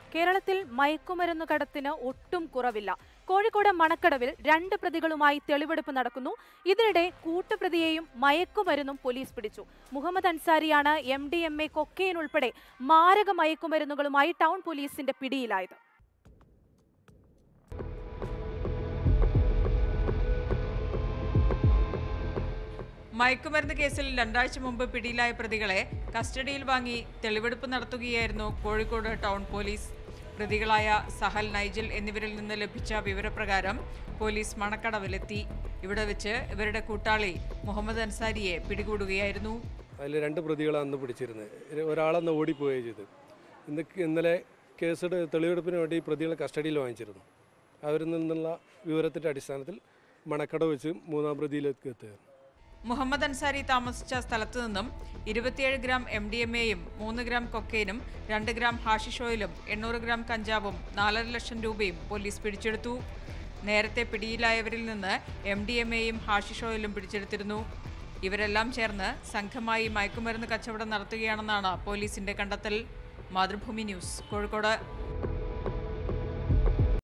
കേരളത്തിൽ മയക്കുമരുന്ന് കടത്തിന് ഒട്ടും കുറവില്ല കോഴിക്കോട് മണക്കടവിൽ രണ്ട് പ്രതികളുമായി തെളിവെടുപ്പ് നടക്കുന്നു ഇതിനിടെ കൂട്ടുപ്രതിയെയും മയക്കുമരുന്നും പോലീസ് പിടിച്ചു മുഹമ്മദ് അൻസാരിയാണ് M D M A cocaine ഉൾപ്പെടെ മാരക മയക്കുമരുന്നുകളുമായി ടൗൺ പോലീസിന്റെ പിടിയിലായത് മയക്കുമരുന്ന് കേസിൽ രണ്ടാഴ്ച മുമ്പ് പിടിയിലായ പ്രതികളെ കസ്റ്റഡിയിൽ വാങ്ങി തെളിവെടുപ്പ് നടത്തുകയായിരുന്നു കോഴിക്കോട് ടൗൺ പോലീസ് പ്രതികളായ സഹൽ നൈജൽ എന്നിവരിൽ നിന്ന് ലഭിച്ച വിവരപ്രകാരം പോലീസ് മണക്കടവിലെത്തി ഇവിടെ വെച്ച് ഇവരുടെ കൂട്ടാളി മുഹമ്മദ് അൻസാരിയെ പിടികൂടുകയായിരുന്നു അതിൽ രണ്ട് പ്രതികളാണ് അന്ന് പിടിച്ചിരുന്നത് ഒരാളന്ന് ഓടിപ്പോവുകയും ചെയ്ത് ഇന്ന് ഇന്നലെ കേസ് തെളിവെടുപ്പിന് വേണ്ടി പ്രതികളെ കസ്റ്റഡിയിൽ വാങ്ങിച്ചിരുന്നു അവരിൽ നിന്നുള്ള വിവരത്തിൻ്റെ അടിസ്ഥാനത്തിൽ മണക്കട വെച്ച് മൂന്നാം പ്രതിയിലേക്ക് എത്തുകയാണ് മുഹമ്മദ് അൻസാരി താമസിച്ച സ്ഥലത്തു നിന്നും ഇരുപത്തിയേഴ് ഗ്രാം എം ഡി എം എയും മൂന്ന് ഗ്രാം കൊക്കൈനും രണ്ട് ഗ്രാം ഹാഷിഷ് ഓയിലും എണ്ണൂറ് ഗ്രാം കഞ്ചാവും നാലര ലക്ഷം രൂപയും പോലീസ് പിടിച്ചെടുത്തു നേരത്തെ പിടിയിലായവരിൽ നിന്ന് എം ഡി എം എയും ഹാഷിഷ് ഓയിലും പിടിച്ചെടുത്തിരുന്നു ഇവരെല്ലാം ചേർന്ന് സംഘമായി മയക്കുമരുന്ന് കച്ചവടം നടത്തുകയാണെന്നാണ് പോലീസിന്റെ കണ്ടെത്തൽ മാതൃഭൂമി ന്യൂസ് കോഴിക്കോട്